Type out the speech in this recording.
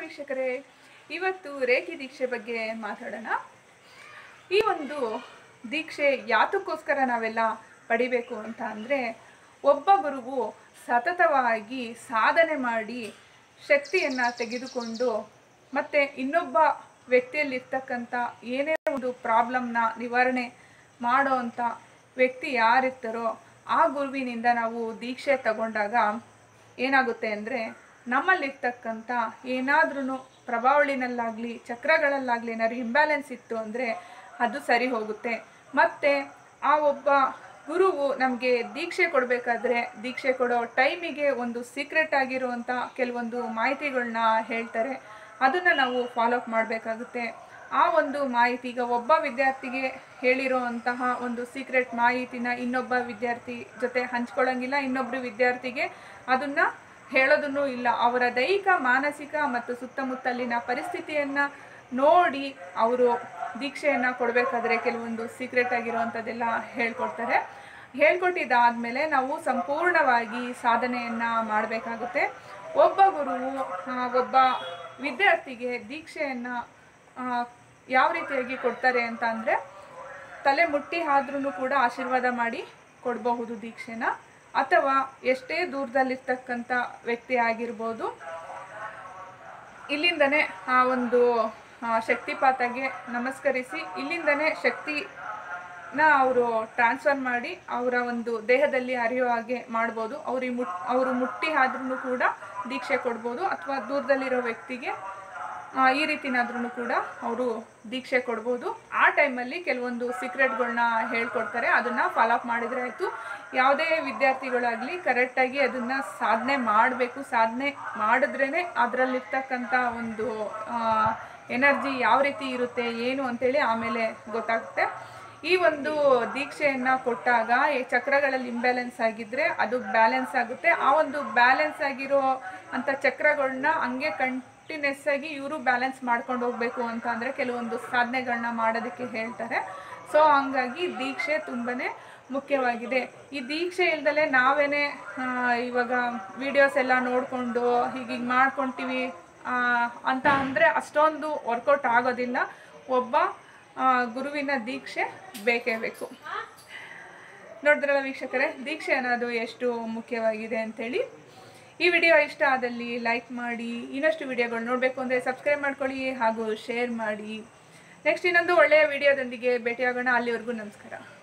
ವೀಕ್ಷಕರೇ ಇವತ್ತು ರೇಖಿ ದೀಕ್ಷೆ ಬಗ್ಗೆ ಮಾತಾಡೋಣ ಈ ಒಂದು ದೀಕ್ಷೆ ಯಾತಕ್ಕೋಸ್ಕರ ನಾವೆಲ್ಲ ಪಡಿಬೇಕು ಅಂತ ಅಂದರೆ ಒಬ್ಬ ಗುರುವು ಸತತವಾಗಿ ಸಾಧನೆ ಮಾಡಿ ಶಕ್ತಿಯನ್ನು ತೆಗೆದುಕೊಂಡು ಮತ್ತು ಇನ್ನೊಬ್ಬ ವ್ಯಕ್ತಿಯಲ್ಲಿರ್ತಕ್ಕಂಥ ಏನೇ ಒಂದು ಪ್ರಾಬ್ಲಮ್ನ ನಿವಾರಣೆ ಮಾಡೋ ಅಂಥ ವ್ಯಕ್ತಿ ಯಾರಿರ್ತಾರೋ ಆ ಗುರುವಿನಿಂದ ನಾವು ದೀಕ್ಷೆ ತಗೊಂಡಾಗ ಏನಾಗುತ್ತೆ ಅಂದರೆ ನಮ್ಮಲ್ಲಿರ್ತಕ್ಕಂಥ ಏನಾದ್ರೂ ಪ್ರಭಾವಳಿನಲ್ಲಾಗಲಿ ಚಕ್ರಗಳಲ್ಲಾಗಲಿ ಏನಾದ್ರು ಇಂಬ್ಯಾಲೆನ್ಸ್ ಇತ್ತು ಅಂದರೆ ಅದು ಸರಿ ಹೋಗುತ್ತೆ ಮತ್ತು ಆ ಒಬ್ಬ ಗುರುವು ನಮಗೆ ದೀಕ್ಷೆ ಕೊಡಬೇಕಾದ್ರೆ ದೀಕ್ಷೆ ಕೊಡೋ ಟೈಮಿಗೆ ಒಂದು ಸೀಕ್ರೆಟ್ ಆಗಿರುವಂಥ ಕೆಲವೊಂದು ಮಾಹಿತಿಗಳನ್ನ ಹೇಳ್ತಾರೆ ಅದನ್ನು ನಾವು ಫಾಲೋ ಅಪ್ ಮಾಡಬೇಕಾಗುತ್ತೆ ಆ ಒಂದು ಮಾಹಿತಿ ಈಗ ಒಬ್ಬ ವಿದ್ಯಾರ್ಥಿಗೆ ಹೇಳಿರೋ ಅಂತಹ ಒಂದು ಸೀಕ್ರೆಟ್ ಮಾಹಿತಿನ ಇನ್ನೊಬ್ಬ ವಿದ್ಯಾರ್ಥಿ ಜೊತೆ ಹಂಚ್ಕೊಳ್ಳೋಂಗಿಲ್ಲ ಇನ್ನೊಬ್ಬರು ವಿದ್ಯಾರ್ಥಿಗೆ ಅದನ್ನು ಹೇಳೋದನ್ನು ಇಲ್ಲ ಅವರ ದೈಹಿಕ ಮಾನಸಿಕ ಮತ್ತು ಸುತ್ತಮುತ್ತಲಿನ ಪರಿಸ್ಥಿತಿಯನ್ನು ನೋಡಿ ಅವರು ದೀಕ್ಷೆಯನ್ನು ಕೊಡಬೇಕಾದ್ರೆ ಕೆಲವೊಂದು ಸೀಕ್ರೆಟ್ ಆಗಿರುವಂಥದ್ದೆಲ್ಲ ಹೇಳ್ಕೊಡ್ತಾರೆ ಹೇಳ್ಕೊಟ್ಟಿದ್ದಾದಮೇಲೆ ನಾವು ಸಂಪೂರ್ಣವಾಗಿ ಸಾಧನೆಯನ್ನು ಮಾಡಬೇಕಾಗುತ್ತೆ ಒಬ್ಬ ಗುರುವು ಆ, ಒಬ್ಬ ವಿದ್ಯಾರ್ಥಿಗೆ ದೀಕ್ಷೆಯನ್ನು ಯಾವ ರೀತಿಯಾಗಿ ಕೊಡ್ತಾರೆ ಅಂತ ಅಂದರೆ ತಲೆ ಮುಟ್ಟಿ ಆದ್ರೂ ಕೂಡ ಆಶೀರ್ವಾದ ಮಾಡಿ ಕೊಡಬಹುದು ದೀಕ್ಷೆನ ಅಥವಾ ಎಷ್ಟೇ ದೂರದಲ್ಲಿರ್ತಕ್ಕಂಥ ವ್ಯಕ್ತಿ ಆಗಿರ್ಬೋದು ಇಲ್ಲಿಂದನೇ ಆ ಒಂದು ಆ, ಶಕ್ತಿಪಾತಗೆ ನಮಸ್ಕರಿಸಿ ಇಲ್ಲಿಂದನೇ ಶಕ್ತಿನ ಅವರು ಟ್ರಾನ್ಸ್ಫರ್ ಮಾಡಿ ಅವರ ಒಂದು ದೇಹದಲ್ಲಿ ಹರಿಯೋ ಹಾಗೆ ಮಾಡ್ಬೋದು ಅವ್ರಿಗೆ ಮುಟ್ ಅವರು ಮುಟ್ಟಿ ಆದ್ರೂ ಕೂಡ ದೀಕ್ಷೆ ಕೊಡ್ಬೋದು ಅಥವಾ ದೂರದಲ್ಲಿರೋ ವ್ಯಕ್ತಿಗೆ ಆ, ಈ ರೀತಿನಾದ್ರೂ ಕೂಡ ಅವರು ದೀಕ್ಷೆ ಕೊಡ್ಬೋದು ಆ ಟೈಮಲ್ಲಿ ಕೆಲವೊಂದು ಸೀಕ್ರೆಟ್ಗಳನ್ನ ಹೇಳ್ಕೊಡ್ತಾರೆ ಅದನ್ನು ಫಾಲೋ ಅಪ್ ಮಾಡಿದರೆ ಆಯಿತು ಯಾವುದೇ ವಿದ್ಯಾರ್ಥಿಗಳಾಗಲಿ ಕರೆಕ್ಟಾಗಿ ಅದನ್ನು ಸಾಧನೆ ಮಾಡಬೇಕು ಸಾಧನೆ ಮಾಡಿದ್ರೇ ಅದರಲ್ಲಿರ್ತಕ್ಕಂಥ ಒಂದು ಎನರ್ಜಿ ಯಾವ ರೀತಿ ಇರುತ್ತೆ ಏನು ಅಂತೇಳಿ ಆಮೇಲೆ ಗೊತ್ತಾಗುತ್ತೆ ಈ ಒಂದು ದೀಕ್ಷೆಯನ್ನು ಕೊಟ್ಟಾಗ ಈ ಚಕ್ರಗಳಲ್ಲಿ ಇಂಬ್ಯಾಲೆನ್ಸ್ ಆಗಿದ್ದರೆ ಅದು ಬ್ಯಾಲೆನ್ಸ್ ಆಗುತ್ತೆ ಆ ಒಂದು ಬ್ಯಾಲೆನ್ಸ್ ಆಗಿರೋ ಅಂಥ ಚಕ್ರಗಳನ್ನ ಹಂಗೆ ಕಂಟಿನ್ಯೂಸ್ ಆಗಿ ಇವರು ಬ್ಯಾಲೆನ್ಸ್ ಮಾಡ್ಕೊಂಡು ಹೋಗಬೇಕು ಅಂತ ಅಂದರೆ ಕೆಲವೊಂದು ಸಾಧನೆಗಳನ್ನ ಮಾಡೋದಕ್ಕೆ ಹೇಳ್ತಾರೆ ಸೊ ಹಂಗಾಗಿ ದೀಕ್ಷೆ ತುಂಬಾ ಮುಖ್ಯವಾಗಿದೆ ಈ ದೀಕ್ಷೆ ಇಲ್ದಲೆ ನಾವೇನೇ ಆ, ಇವಾಗ ವಿಡಿಯೋಸ್ ಎಲ್ಲ ನೋಡಿಕೊಂಡು ಹೀಗೀಗೆ ಮಾಡ್ಕೊತೀವಿ ಆ, ಅಂತ ಅಂದರೆ ಅಷ್ಟೊಂದು ವರ್ಕೌಟ್ ಆಗೋದಿಲ್ಲ ಒಬ್ಬ ಆ, ಗುರುವಿನ ದೀಕ್ಷೆ ಬೇಕೇ ಬೇಕು ನೋಡಿದ್ರಲ್ಲ ವೀಕ್ಷಕರೇ ದೀಕ್ಷೆ ಅನ್ನೋದು ಎಷ್ಟು ಮುಖ್ಯವಾಗಿದೆ ಅಂತೇಳಿ ಈ ವಿಡಿಯೋ ಇಷ್ಟ ಆದಲ್ಲಿ ಲೈಕ್ ಮಾಡಿ ಇನ್ನಷ್ಟು ವಿಡಿಯೋಗಳು ನೋಡಬೇಕು ಅಂದರೆ ಸಬ್ಸ್ಕ್ರೈಬ್ ಮಾಡ್ಕೊಳ್ಳಿ ಹಾಗೂ ಶೇರ್ ಮಾಡಿ ನೆಕ್ಸ್ಟ್ ಇನ್ನೊಂದು ಒಳ್ಳೆಯ ವಿಡಿಯೋದೊಂದಿಗೆ ಭೇಟಿಯಾಗೋಣ ಅಲ್ಲಿವರೆಗೂ ನಮಸ್ಕಾರ